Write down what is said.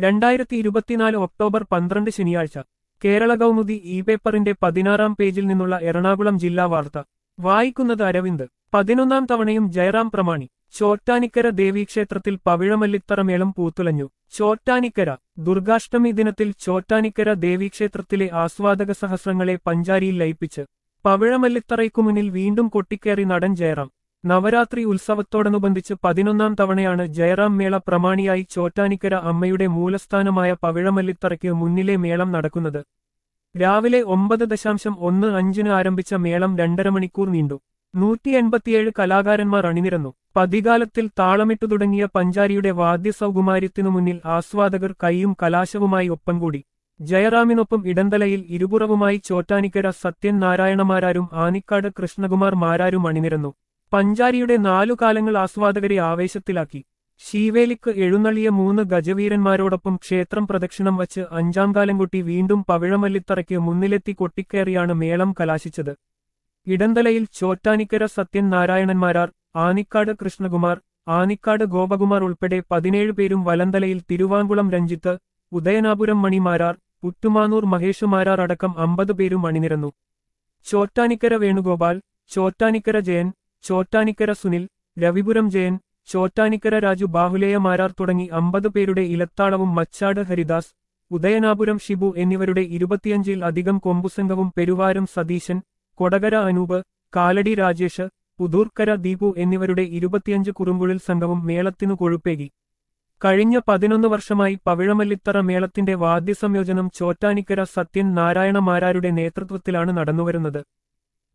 രണ്ടായിരത്തി ഇരുപത്തിനാല് ഒക്ടോബർ പന്ത്രണ്ട് ശനിയാഴ്ച കേരള കൗമുദി ഇ പേപ്പറിന്റെ പതിനാറാം പേജിൽ നിന്നുള്ള എറണാകുളം ജില്ലാ വാർത്ത വായിക്കുന്നത് അരവിന്ദ് പതിനൊന്നാം തവണയും ജയറാം പ്രമാണി ചോറ്റാനിക്കര ദേവീക്ഷേത്രത്തിൽ പവിഴമല്ലിത്തറ മേളം പൂത്തുലഞ്ഞു ചോറ്റാനിക്കര ദുർഗാഷ്ടമി ദിനത്തിൽ ചോറ്റാനിക്കര ദേവീക്ഷേത്രത്തിലെ ആസ്വാദക സഹസ്രങ്ങളെ പഞ്ചാരിയിൽ ലയിപ്പിച്ച് പവിഴമല്ലിത്തറയ്ക്കു മുന്നിൽ വീണ്ടും കൊട്ടിക്കേറി നടൻ ജയറാം നവരാത്രി ഉത്സവത്തോടനുബന്ധിച്ച് പതിനൊന്നാം തവണയാണ് ജയറാം മേള പ്രമാണിയായി ചോറ്റാനിക്കര അമ്മയുടെ മൂലസ്ഥാനമായ പവിഴമല്ലിത്തറയ്ക്ക് മുന്നിലെ മേളം നടക്കുന്നത് രാവിലെ ഒമ്പത് ദശാംശം ഒന്ന് അഞ്ചിന് ആരംഭിച്ച മേളം രണ്ടര മണിക്കൂർ നീണ്ടു നൂറ്റി എൺപത്തിയേഴ് കലാകാരന്മാർ അണിനിരന്നു പതികാലത്തിൽ താളമിട്ടു തുടങ്ങിയ പഞ്ചാരിയുടെ വാദ്യസൗകുമാര്യത്തിനു മുന്നിൽ ആസ്വാദകർ കൈയും കലാശവുമായി ഒപ്പം കൂടി ജയറാമിനൊപ്പം ഇടന്തലയിൽ ഇരുപുറവുമായി ചോറ്റാനിക്കര സത്യൻ നാരായണമാരാരും ആനിക്കാട് കൃഷ്ണകുമാർ മാരാരും അണിനിരന്നു പഞ്ചാരിയുടെ നാലു കാലങ്ങൾ ആസ്വാദകരെ ആവേശത്തിലാക്കി ശീവേലിക്ക് എഴുന്നള്ളിയ മൂന്ന് ഗജവീരന്മാരോടൊപ്പം ക്ഷേത്രം പ്രദക്ഷിണം വച്ച് അഞ്ചാം കാലം കൊട്ടി വീണ്ടും പവിഴമല്ലിത്തറയ്ക്ക് മുന്നിലെത്തി കൊട്ടിക്കയറിയാണ് മേളം കലാശിച്ചത് ഇടന്തലയിൽ ചോറ്റാനിക്കര സത്യൻ നാരായണന്മാരാർ ആനിക്കാട് കൃഷ്ണകുമാർ ആനിക്കാട് ഗോപകുമാർ ഉൾപ്പെടെ പതിനേഴ് പേരും വലന്തലയിൽ തിരുവാങ്കുളം രഞ്ജിത്ത് ഉദയനാപുരം മണിമാരാർ പുറ്റുമാനൂർ മഹേഷുമാരാർ അടക്കം അമ്പത് പേരും അണിനിരന്നു ചോറ്റാനിക്കര വേണുഗോപാൽ ചോറ്റാനിക്കര ജയൻ ചോറ്റാനിക്കര സുനിൽ രവിപുരം ജയൻ ചോറ്റാനിക്കര രാജു ബാഹുലേയമാരാർ തുടങ്ങി അമ്പത് പേരുടെ ഇലത്താളവും മച്ചാട് ഹരിദാസ് ഉദയനാപുരം ഷിബു എന്നിവരുടെ ഇരുപത്തിയഞ്ചിൽ അധികം കൊമ്പുസംഘവും പെരുവാരം സതീശൻ കൊടകര അനൂപ് കാലടി രാജേഷ് പുതൂർക്കര ദീപു എന്നിവരുടെ ഇരുപത്തിയഞ്ച് കുറുമ്പുഴൽ സംഘവും മേളത്തിനു കൊഴുപ്പേകി കഴിഞ്ഞ പതിനൊന്ന് വർഷമായി പവിഴമല്ലിത്തറ മേളത്തിന്റെ വാദ്യസംയോജനം ചോറ്റാനിക്കര സത്യൻ നാരായണ മാരാരുടെ നേതൃത്വത്തിലാണ് നടന്നുവരുന്നത്